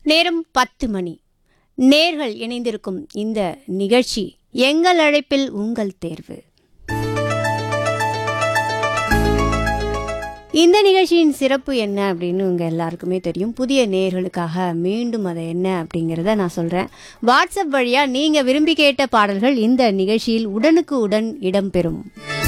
நேரம் பத்து மணி நேர்கள் இணைந்திருக்கும் இந்த நிகழ்ச்சி எங்கள் அழைப்பில் உங்கள் தேர்வு இந்த நிகழ்ச்சியின் சிறப்பு என்ன அப்படின்னு உங்க எல்லாருக்குமே தெரியும் புதிய நேர்களுக்காக மீண்டும் அதை என்ன அப்படிங்கிறத நான் சொல்றேன் வாட்ஸ்அப் வழியா நீங்க விரும்பி கேட்ட பாடல்கள் இந்த நிகழ்ச்சியில் உடனுக்கு உடன் இடம்பெறும்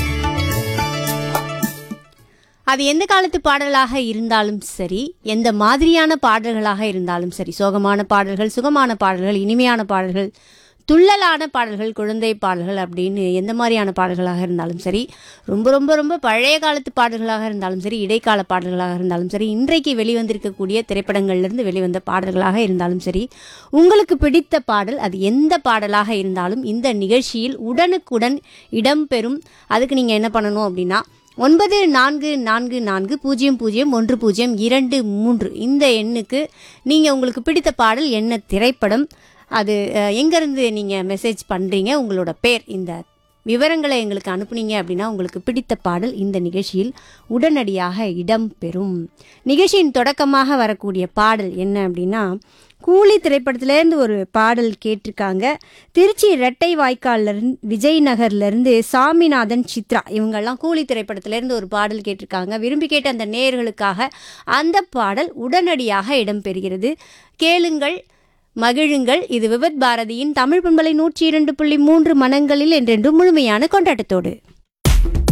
அது எந்த காலத்து பாடலாக இருந்தாலும் சரி எந்த மாதிரியான பாடல்களாக இருந்தாலும் சரி சோகமான பாடல்கள் சுகமான பாடல்கள் இனிமையான பாடல்கள் துள்ளலான பாடல்கள் குழந்தை பாடல்கள் அப்படின்னு எந்த மாதிரியான பாடல்களாக இருந்தாலும் சரி ரொம்ப ரொம்ப ரொம்ப பழைய காலத்து பாடல்களாக இருந்தாலும் சரி இடைக்கால பாடல்களாக இருந்தாலும் சரி இன்றைக்கு வெளிவந்திருக்கக்கூடிய திரைப்படங்கள்லேருந்து வெளிவந்த பாடல்களாக இருந்தாலும் சரி உங்களுக்கு பிடித்த பாடல் அது எந்த பாடலாக இருந்தாலும் இந்த நிகழ்ச்சியில் உடனுக்குடன் இடம்பெறும் அதுக்கு நீங்கள் என்ன பண்ணணும் அப்படின்னா ஒன்பது நான்கு நான்கு நான்கு பூஜ்ஜியம் பூஜ்ஜியம் ஒன்று பூஜ்ஜியம் இரண்டு மூன்று இந்த எண்ணுக்கு நீங்கள் உங்களுக்கு பிடித்த பாடல் என்ன திரைப்படம் அது அஹ், எங்கேருந்து நீங்கள் மெசேஜ் பண்ணுறீங்க உங்களோட பேர் இந்த விவரங்களை எங்களுக்கு அனுப்புனீங்க அப்படின்னா உங்களுக்கு பிடித்த பாடல் இந்த நிகழ்ச்சியில் உடனடியாக இடம்பெறும் நிகழ்ச்சியின் தொடக்கமாக வரக்கூடிய பாடல் என்ன அப்படின்னா கூலி திரைப்படத்திலேருந்து ஒரு பாடல் கேட்டிருக்காங்க திருச்சி ரெட்டை வாய்க்கால்லேருந்து விஜய் நகர்லேருந்து சாமிநாதன் சித்ரா இவங்கெல்லாம் கூலி திரைப்படத்திலேருந்து ஒரு பாடல் கேட்டிருக்காங்க விரும்பி கேட்ட அந்த நேயர்களுக்காக அந்த பாடல் உடனடியாக இடம்பெறுகிறது கேளுங்கள் மகிழுங்கள் இது விவத் பாரதியின் தமிழ் பண்பலை நூற்றி இரண்டு புள்ளி மூன்று மனங்களில் என்றென்றும் முழுமையான கொண்டாட்டத்தோடு